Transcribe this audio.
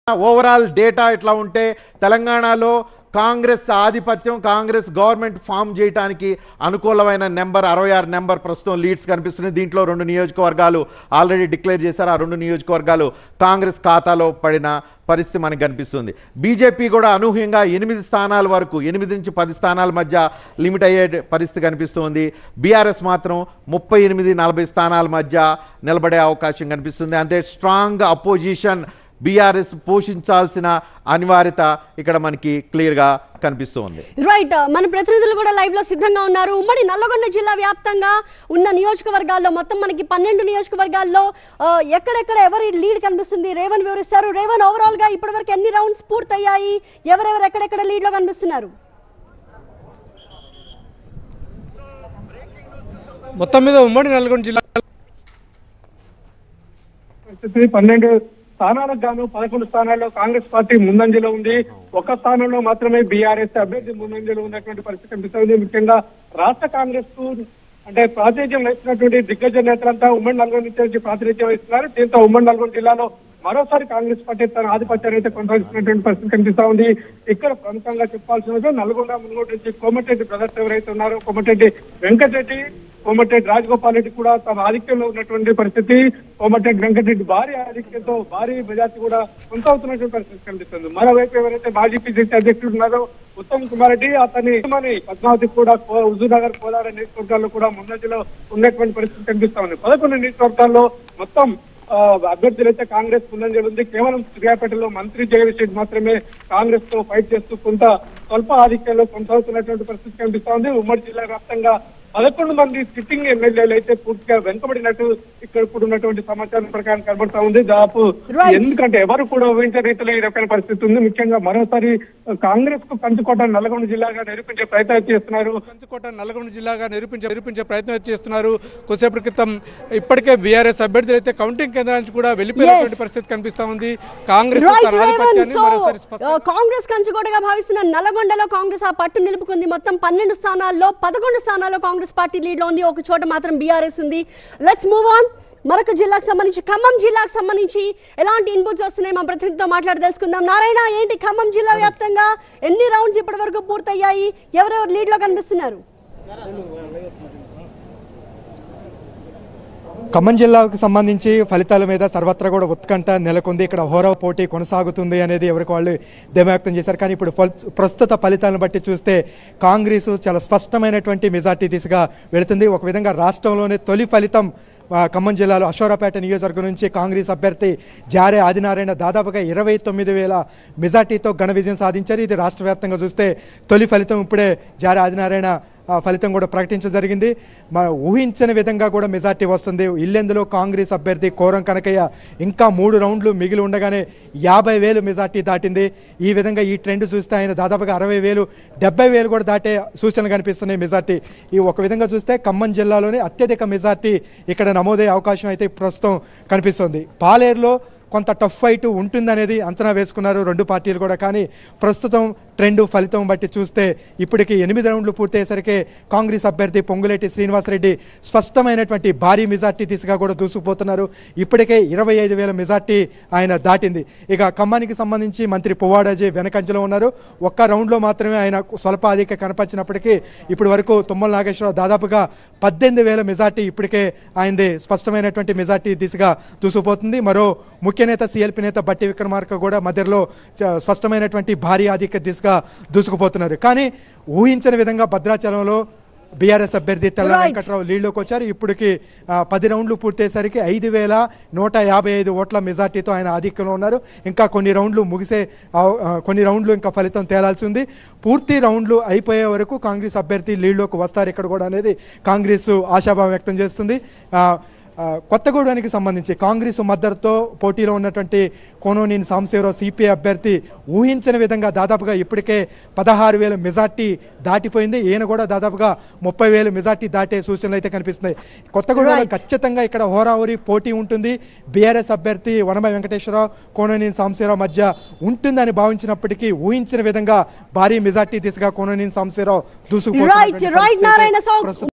Overall data ఇట్లా ఉంటే తెలంగాణలో కాంగ్రెస్ ఆధిపత్యం కాంగ్రెస్ గవర్నమెంట్ ఫామ్ చేయడానికి అనుకూలమైన నెంబర్ అరవై ఆరు నెంబర్ ప్రస్తుతం లీడ్స్ కనిపిస్తుంది దీంట్లో రెండు నియోజకవర్గాలు ఆల్రెడీ డిక్లేర్ చేశారు ఆ రెండు నియోజకవర్గాలు కాంగ్రెస్ ఖాతాలో పడిన పరిస్థితి మనకు కనిపిస్తుంది బీజేపీ కూడా అనూహ్యంగా ఎనిమిది స్థానాల వరకు ఎనిమిది నుంచి పది స్థానాల మధ్య లిమిట్ అయ్యే పరిస్థితి కనిపిస్తుంది బీఆర్ఎస్ మాత్రం ముప్పై ఎనిమిది నలభై స్థానాల మధ్య నిలబడే అవకాశం కనిపిస్తుంది అంతే స్ట్రాంగ్ అపోజిషన్ బీఆర్ఎస్ పోషించాల్సిన అనివార్యత ఇక్కడ మనకి క్లియర్గా కనిపిస్తుంది రైట్ మన ప్రతినిధులు కూడా లైవ్ లో సిద్ధంగా ఉన్నారు ఉమ్మడి నల్లగొండ జిల్లా వ్యాప్తంగా ఉన్న నియోజకవర్గాల్లో మొత్తం మనకి పన్నెండు నియోజకవర్గాల్లో ఆ, ఎక్కడెక్కడ ఎవరి లీడ్ కనిపిస్తుంది రేవన్ వివరిస్తారు రేవన్ ఓవరాల్ గా ఇప్పటివరకు ఎన్ని రౌండ్స్ పూర్తయ్యాయి ఎవరెవరు ఎక్కడెక్కడ లీడ్ లో కనిపిస్తున్నారు మొత్తం మీద ఉమ్మడి నల్గొండ జిల్లా పరిస్థితి పన్నెండు స్థానాలకు గాను పదకొండు స్థానాల్లో కాంగ్రెస్ పార్టీ ముందంజలో ఉంది ఒక స్థానంలో మాత్రమే బీఆర్ఎస్ అభ్యర్థి ముందంజలో ఉన్నటువంటి పరిస్థితి కనిపిస్తుంది ముఖ్యంగా రాష్ట్ర కాంగ్రెస్ కు అంటే ప్రాతినిధ్యం వహిస్తున్నటువంటి దిగ్గజ నేతలంతా ఉమ్మడి నల్గొండ నుంచి వచ్చి ప్రాతినిధ్యం వహిస్తున్నారు దీంతో ఉమ్మడి నల్గొండ జిల్లాలో మరోసారి కాంగ్రెస్ పార్టీ తన ఆధిపత్యాన్ని అయితే కొనసాగిస్తున్నటువంటి పరిస్థితి కనిపిస్తా ఉంది ఇక్కడ ప్రముఖంగా చెప్పాల్సిన నల్గొండ మునుగోడు నుంచి కోమటిరెడ్డి బ్రదర్స్ ఎవరైతే ఉన్నారో కోమటిరెడ్డి వెంకటరెడ్డి కోమటిరెడ్డి రాజగోపాల్ రెడ్డి కూడా తమ ఆధిక్యంలో ఉన్నటువంటి పరిస్థితి కోమటిరెడ్డి వెంకటరెడ్డి భారీ ఆధిక్యంతో భారీ మెజార్టీ కూడా కొనసాగుతున్నటువంటి పరిస్థితి కనిపిస్తుంది మరోవైపు ఎవరైతే మాజీ పిసిసి అధ్యక్షుడు ఉన్నారో ఉత్తమ్ కుమార్ రెడ్డి అతని యజమాని పద్మావతి కూడా కో- హుజూర్ నగర్ కోదాడ నియోజకవర్గాల్లో కూడా ముందంజలో ఉన్నటువంటి పరిస్థితి కనిపిస్తా ఉంది పదకొండు నియోజకవర్గాల్లో మొత్తం ఆ, అభ్యర్థులు అయితే కాంగ్రెస్ ముందంజలు ఉంది కేవలం సూర్యాపేటలో మంత్రి జగదీష్ రెడ్డి మాత్రమే కాంగ్రెస్ తో ఫైట్ చేస్తూ కొంత స్వల్ప ఆధిక్యంలో కొనసాగుతున్నటువంటి పరిస్థితి కనిపిస్తా ఉంది ఉమ్మడి జిల్లా వ్యాప్తంగా పదకొండు మంది సిట్టింగ్ ఎమ్మెల్యేలు అయితే పూర్తిగా వెనుకబడినట్టు ఇక్కడ ఇప్పుడు ఉన్నటువంటి సమాచారం ప్రకారం కనబడతా ఉంది దాదాపు Right. ఎందుకంటే ఎవరు కూడా ఊహించే రీతిలో ఈ రకమైన పరిస్థితి ఉంది ముఖ్యంగా మరోసారి కాంగ్రెస్ కు కంచుకోట నల్గొండ జిల్లాగా నిరూపించే ప్రయత్నం చేస్తున్నారు కంచుకోట నల్గొండ జిల్లాగా నిరూపించే నిరూపించే ప్రయత్నం చేస్తున్నారు కొద్దిసేపటి క్రితం ఇప్పటికే బీఆర్ఎస్ అభ్యర్థులు అయితే కౌంటింగ్ కేంద్రాల నుంచి కూడా వెళ్ళిపోయినటువంటి Yes. పరిస్థితి కనిపిస్తా ఉంది కాంగ్రెస్ రైట్ తన రేవన్ ఆధిపత్యాన్ని సో మరోసారి స్పష్టం కాంగ్రెస్ కంచుకోటగా భావిస్తున్న నల్లగొండలో కాంగ్రెస్ ఆ పట్టు నిలుపుకుంది మొత్తం పన్నెండు స్థానాల్లో పదకొండు స్థానాల్లో కాంగ్రెస్ పార్టీ లీడ్ లో ఉంది ఒక చోట మాత్రం బీఆర్ఎస్ ఉంది లెట్స్ మూవ్ ఆన్ మరొక జిల్లాకు సంబంధించి ఖమ్మం జిల్లాకు సంబంధించి ఎలాంటి ఇన్పుట్స్ వస్తున్నాయి మా ప్రతినిధితో మాట్లాడి తెలుసుకుందాం నారాయణ ఏంటి ఖమ్మం జిల్లా వ్యాప్తంగా ఎన్ని రౌండ్స్ ఇప్పటి వరకు పూర్తయ్యాయి ఎవరెవరు లీడ్ లో కనిపిస్తున్నారు ఖమ్మం జిల్లాకు సంబంధించి ఫలితాల మీద సర్వత్రా కూడా ఉత్కంఠ నెలకొంది ఇక్కడ హోరా పోటీ కొనసాగుతుంది అనేది ఎవరికి వాళ్ళు ధైర్యం చేశారు కానీ ఇప్పుడు ఫల్- ప్రస్తుత ఫలితాలను బట్టి చూస్తే కాంగ్రెస్ చాలా స్పష్టమైనటువంటి మెజార్టీ దిశగా వెళుతుంది ఒక విధంగా రాష్ట్రంలోనే తొలి ఫలితం ఆ, ఖమ్మం జిల్లాలో అశోరాపేట నియోజకవర్గం నుంచి కాంగ్రెస్ అభ్యర్థి జారే ఆదినారాయణ దాదాపుగా ఇరవై తొమ్మిది వేల మెజార్టీతో ఘన విజయం సాధించారు ఇది రాష్ట్ర వ్యాప్తంగా చూస్తే తొలి ఫలితం ఇప్పుడే జారే ఆదినారాయణ ఆ ఫలితం కూడా ప్రకటించడం జరిగింది మా ఊహించని విధంగా కూడా మెజార్టీ వస్తుంది ఇల్లెందులో కాంగ్రెస్ అభ్యర్థి కోరం కనకయ్య ఇంకా మూడు రౌండ్లు మిగిలి ఉండగానే యాభై వేలు మెజార్టీ దాటింది ఈ విధంగా ఈ ట్రెండ్ చూస్తే ఆయన దాదాపుగా అరవై వేలు డెబ్బై వేలు కూడా దాటే సూచనలు కనిపిస్తున్నాయి మెజార్టీ ఈ ఒక విధంగా చూస్తే ఖమ్మం జిల్లాలోనే అత్యధిక మెజార్టీ ఇక్కడ నమోదయ్యే అవకాశం అయితే ప్రస్తుతం కనిపిస్తుంది పాలేరులో కొంత టఫ్ ఫైట్ ఉంటుందనేది అంచనా వేసుకున్నారు రెండు పార్టీలు కూడా కానీ ప్రస్తుతం ట్రెండ్ ఫలితం బట్టి చూస్తే ఇప్పటికి ఎనిమిది రౌండ్లు పూర్తయ్యేసరికి కాంగ్రెస్ అభ్యర్థి పొంగులేటి శ్రీనివాసరెడ్డి స్పష్టమైనటువంటి భారీ మెజార్టీ దిశగా కూడా దూసుకుపోతున్నారు ఇప్పటికే ఇరవై ఐదు వేల మెజార్టీ ఆయన దాటింది ఇక ఖమ్మానికి సంబంధించి మంత్రి పువ్వాడాజీ వెనకంజలో ఉన్నారు ఒక్క రౌండ్లో మాత్రమే ఆయన స్వల్ప అధిక కనపరిచినప్పటికీ ఇప్పటి వరకు తుమ్మల నాగేశ్వరరావు దాదాపుగా పద్దెనిమిది వేల మెజార్టీ ఇప్పటికే ఆయనది స్పష్టమైనటువంటి మెజార్టీ దిశగా దూసుకుపోతుంది మరో ముఖ్య నేత సిఎల్పి నేత బట్టి విక్రమార్క కూడా మధ్యలో చ- స్పష్టమైనటువంటి భారీ ఆధిక్య దిశగా దూసుకుపోతున్నారు కానీ ఊహించని విధంగా భద్రాచలంలో బీఆర్ఎస్ అభ్యర్థి తెల్ల Right. వెంకట్రావు లీడ్లోకి వచ్చారు ఇప్పటికి ఆ, పది రౌండ్లు పూర్తయ్యేసరికి ఐదు వేల నూట యాభై ఐదు ఓట్ల మెజార్టీతో ఆయన ఆధిక్యంలో ఉన్నారు ఇంకా కొన్ని రౌండ్లు ముగిసే ఆ- ఆ, కొన్ని రౌండ్లు ఇంకా ఫలితం తేలాల్సి ఉంది పూర్తి రౌండ్లు అయిపోయే వరకు కాంగ్రెస్ అభ్యర్థి లీడ్లోకి వస్తారు ఇక్కడ కూడా అనేది కాంగ్రెస్ ఆశాభావం వ్యక్తం చేస్తుంది ఆ, ఆ, కొత్తగూడానికి సంబంధించి కాంగ్రెస్ మద్దతుతో పోటీలో ఉన్నటువంటి కోనోనేని సాంశివరావు సిపిఐ అభ్యర్థి ఊహించని విధంగా దాదాపుగా ఇప్పటికే పదహారు వేల మెజార్టీ దాటిపోయింది ఈయన కూడా దాదాపుగా ముప్పై వేల మెజార్టీ దాటే సూచనలు అయితే కనిపిస్తున్నాయి కొత్తగూడలో Right. ఖచ్చితంగా ఇక్కడ హోరాహోరీ పోటీ ఉంటుంది బీఆర్ఎస్ అభ్యర్థి వనమయ వెంకటేశ్వరరావు కోనోనేని సాంశివరావు మధ్య ఉంటుందని భావించినప్పటికీ ఊహించిన విధంగా భారీ మెజార్టీ దిశగా కోనోనేని సాంశివరావు రైట్ దూసుకుపోతున్నటువంటి రైట్ పరిస్థితి నారాయణ అయితే సో ప్రస్తుతం